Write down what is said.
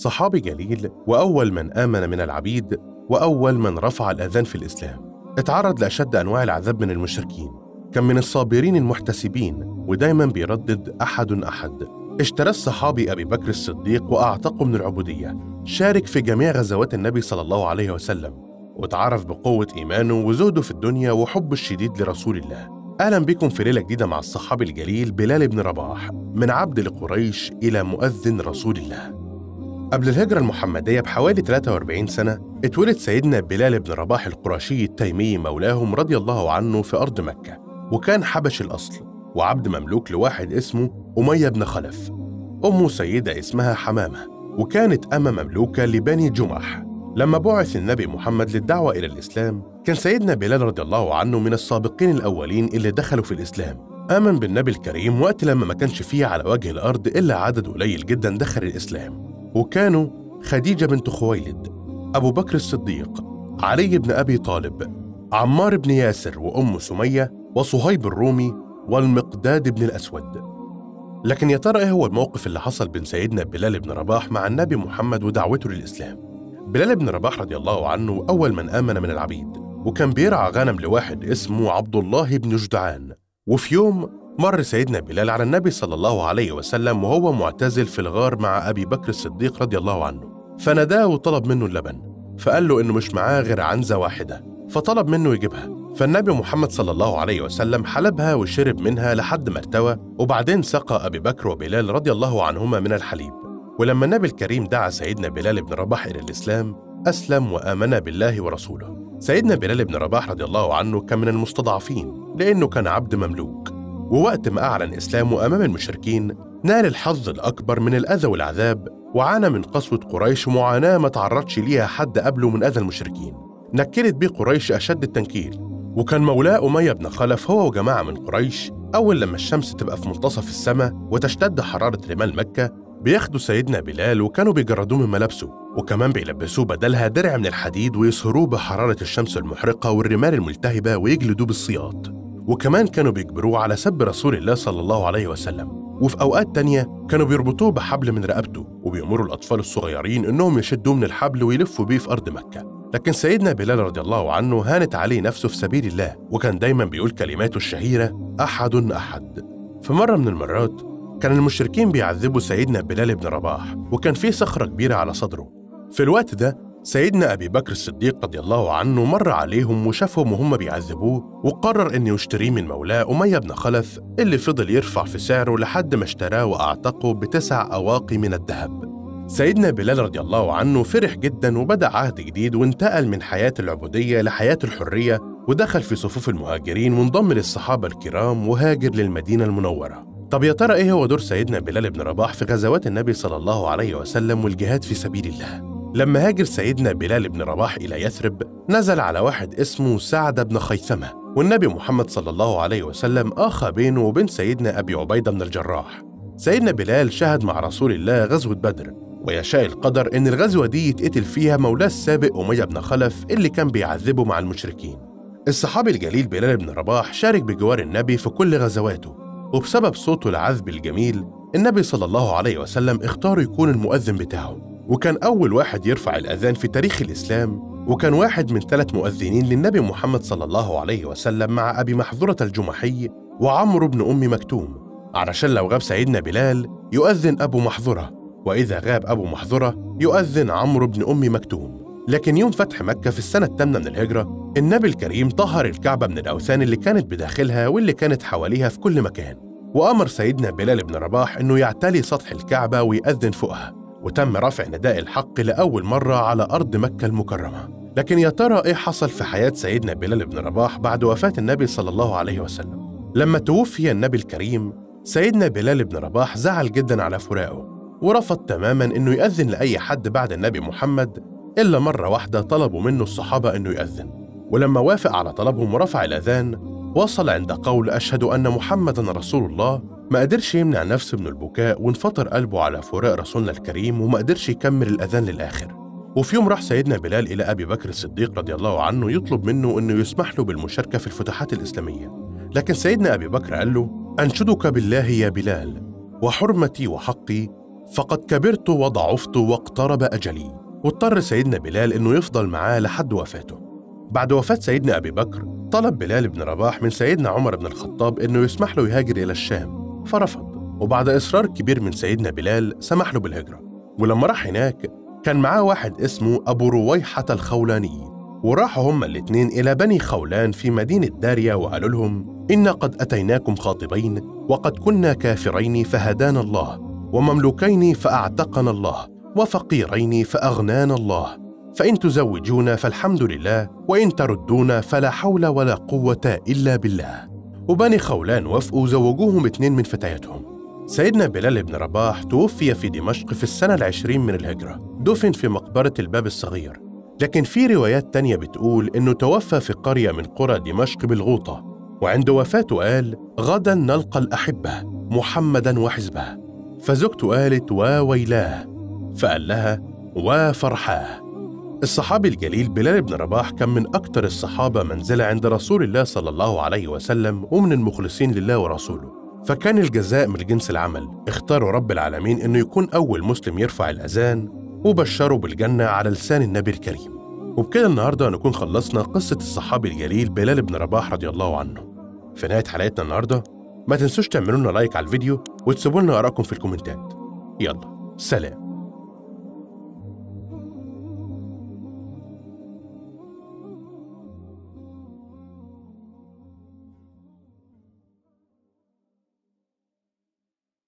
صحابي جليل وأول من آمن من العبيد وأول من رفع الأذان في الإسلام اتعرض لأشد أنواع العذاب من المشركين كان من الصابرين المحتسبين ودايما بيردد أحد أحد اشترى الصحابي أبي بكر الصديق وأعتقه من العبودية شارك في جميع غزوات النبي صلى الله عليه وسلم وتعرف بقوة إيمانه وزهده في الدنيا وحبه الشديد لرسول الله أهلا بكم في ليلة جديدة مع الصحابي الجليل بلال بن رباح من عبد لقريش إلى مؤذن رسول الله قبل الهجرة المحمدية بحوالي 43 سنة اتولد سيدنا بلال بن رباح القرشي التيمي مولاهم رضي الله عنه في أرض مكة وكان حبش الأصل وعبد مملوك لواحد اسمه أمية بن خلف أمه سيدة اسمها حمامة وكانت أمة مملوكة لبني جمح لما بعث النبي محمد للدعوة إلى الإسلام كان سيدنا بلال رضي الله عنه من السابقين الأولين اللي دخلوا في الإسلام آمن بالنبي الكريم وقت لما ما كانش فيه على وجه الأرض إلا عدد قليل جدا دخل الإسلام وكانوا خديجة بنت خويلد أبو بكر الصديق علي بن أبي طالب عمار بن ياسر وأم سمية وصهيب الرومي والمقداد بن الأسود لكن يا ترى إيه هو الموقف اللي حصل بين سيدنا بلال بن رباح مع النبي محمد ودعوته للإسلام بلال بن رباح رضي الله عنه أول من آمن من العبيد وكان بيرعى غنم لواحد اسمه عبد الله بن جدعان وفي يوم مر سيدنا بلال على النبي صلى الله عليه وسلم وهو معتزل في الغار مع أبي بكر الصديق رضي الله عنه فناداه وطلب منه اللبن فقال له إنه مش معاه غير عنزة واحدة فطلب منه يجيبها فالنبي محمد صلى الله عليه وسلم حلبها وشرب منها لحد ما ارتوى وبعدين سقى أبي بكر وبلال رضي الله عنهما من الحليب ولما النبي الكريم دعا سيدنا بلال بن رباح إلى الإسلام أسلم وآمن بالله ورسوله سيدنا بلال بن رباح رضي الله عنه كان من المستضعفين لأنه كان عبد مملوك ووقت ما أعلن إسلامه أمام المشركين نال الحظ الأكبر من الأذى والعذاب وعانى من قسوة قريش معاناة ما تعرضش ليها حد قبله من أذى المشركين نكلت بيه قريش أشد التنكيل وكان مولاه أمية بن خلف هو وجماعة من قريش أول لما الشمس تبقى في منتصف السماء وتشتد حرارة رمال مكة بياخدوا سيدنا بلال وكانوا بيجردوه من ملابسه وكمان بيلبسوه بدلها درع من الحديد ويصهروه بحرارة الشمس المحرقة والرمال الملتهبة ويجلدوه بالسياط وكمان كانوا بيجبروه على سب رسول الله صلى الله عليه وسلم وفي أوقات تانية كانوا بيربطوه بحبل من رقبته وبيأمروا الأطفال الصغيرين إنهم يشدوه من الحبل ويلفوا بيه في أرض مكة لكن سيدنا بلال رضي الله عنه هانت عليه نفسه في سبيل الله وكان دايما بيقول كلماته الشهيرة أحد أحد في مرة من المرات كان المشركين بيعذبوا سيدنا بلال بن رباح وكان في صخرة كبيرة على صدره في الوقت ده سيدنا أبي بكر الصديق رضي الله عنه مر عليهم وشافهم وهم بيعذبوه وقرر إنه يشتريه من مولاه أمية بن خلف اللي فضل يرفع في سعره لحد ما اشتراه وأعتقه بتسع أواقي من الذهب سيدنا بلال رضي الله عنه فرح جدا وبدأ عهد جديد وانتقل من حياة العبودية لحياة الحرية ودخل في صفوف المهاجرين وانضم للصحابة الكرام وهاجر للمدينة المنورة طب يا ترى ايه هو دور سيدنا بلال بن رباح في غزوات النبي صلى الله عليه وسلم والجهاد في سبيل الله لما هاجر سيدنا بلال بن رباح إلى يثرب نزل على واحد اسمه سعد بن خيثمة والنبي محمد صلى الله عليه وسلم آخى بينه وبين سيدنا أبي عبيدة بن الجراح سيدنا بلال شهد مع رسول الله غزوة بدر ويشاء القدر إن الغزوة دي يتقتل فيها مولاه السابق أمية بن خلف اللي كان بيعذبه مع المشركين الصحابي الجليل بلال بن رباح شارك بجوار النبي في كل غزواته وبسبب صوته العذب الجميل النبي صلى الله عليه وسلم اختار يكون المؤذن بتاعه وكان أول واحد يرفع الأذان في تاريخ الإسلام وكان واحد من ثلاث مؤذنين للنبي محمد صلى الله عليه وسلم مع أبي محظورة الجمحي وعمرو بن أم مكتوم علشان لو غاب سيدنا بلال يؤذن أبو محظورة وإذا غاب أبو محظورة يؤذن عمرو بن أم مكتوم لكن يوم فتح مكة في السنة الثامنة من الهجرة النبي الكريم طهر الكعبة من الأوثان اللي كانت بداخلها واللي كانت حواليها في كل مكان وأمر سيدنا بلال بن رباح إنه يعتلي سطح الكعبة ويأذن فوقها وتم رفع نداء الحق لأول مرة على أرض مكة المكرمة لكن يا ترى إيه حصل في حياة سيدنا بلال بن رباح بعد وفاة النبي صلى الله عليه وسلم لما توفي النبي الكريم سيدنا بلال بن رباح زعل جدا على فراقه ورفض تماما انه يأذن لأي حد بعد النبي محمد إلا مرة واحدة طلبوا منه الصحابة انه يأذن ولما وافق على طلبهم ورفع الأذان وصل عند قول أشهد أن محمدا رسول الله ما قدرش يمنع نفسه من البكاء وانفطر قلبه على فراق رسولنا الكريم وما قدرش يكمل الأذان للآخر وفي يوم راح سيدنا بلال إلى أبي بكر الصديق رضي الله عنه يطلب منه أنه يسمح له بالمشاركة في الفتوحات الإسلامية لكن سيدنا أبي بكر قال له أنشدك بالله يا بلال وحرمتي وحقي فقد كبرت وضعفت واقترب أجلي واضطر سيدنا بلال إنه يفضل معاه لحد وفاته بعد وفاة سيدنا أبي بكر طلب بلال بن رباح من سيدنا عمر بن الخطاب إنه يسمح له يهاجر إلى الشام فرفض وبعد إصرار كبير من سيدنا بلال سمح له بالهجرة ولما راح هناك كان معاه واحد اسمه أبو رويحة الخولاني وراحوا هما الاتنين إلى بني خولان في مدينة داريا وقالوا لهم إن قد أتيناكم خاطبين وقد كنا كافرين فهدانا الله ومملوكين فأعتقنا الله وفقيرين فأغنانا الله فإن تزوجونا فالحمد لله وإن تردونا فلا حول ولا قوة إلا بالله وبني خولان وافقوا زوجوهم اتنين من فتياتهم سيدنا بلال بن رباح توفي في دمشق في السنة العشرين من الهجرة دفن في مقبرة الباب الصغير لكن في روايات تانية بتقول إنه توفى في قرية من قرى دمشق بالغوطة وعند وفاته قال غدا نلقى الأحبة محمدا وحزبه فزوجته قالت وويلاه فقال لها وفرحاه الصحابي الجليل بلال بن رباح كان من أكثر الصحابة منزلة عند رسول الله صلى الله عليه وسلم ومن المخلصين لله ورسوله فكان الجزاء من جنس العمل اختاروا رب العالمين انه يكون اول مسلم يرفع الاذان وبشروا بالجنه على لسان النبي الكريم وبكده النهارده نكون خلصنا قصه الصحابي الجليل بلال بن رباح رضي الله عنه في نهايه حلقتنا النهارده ما تنسوش تعملوا لنا لايك على الفيديو وتسيبوا لنا ارائكم في الكومنتات يلا سلام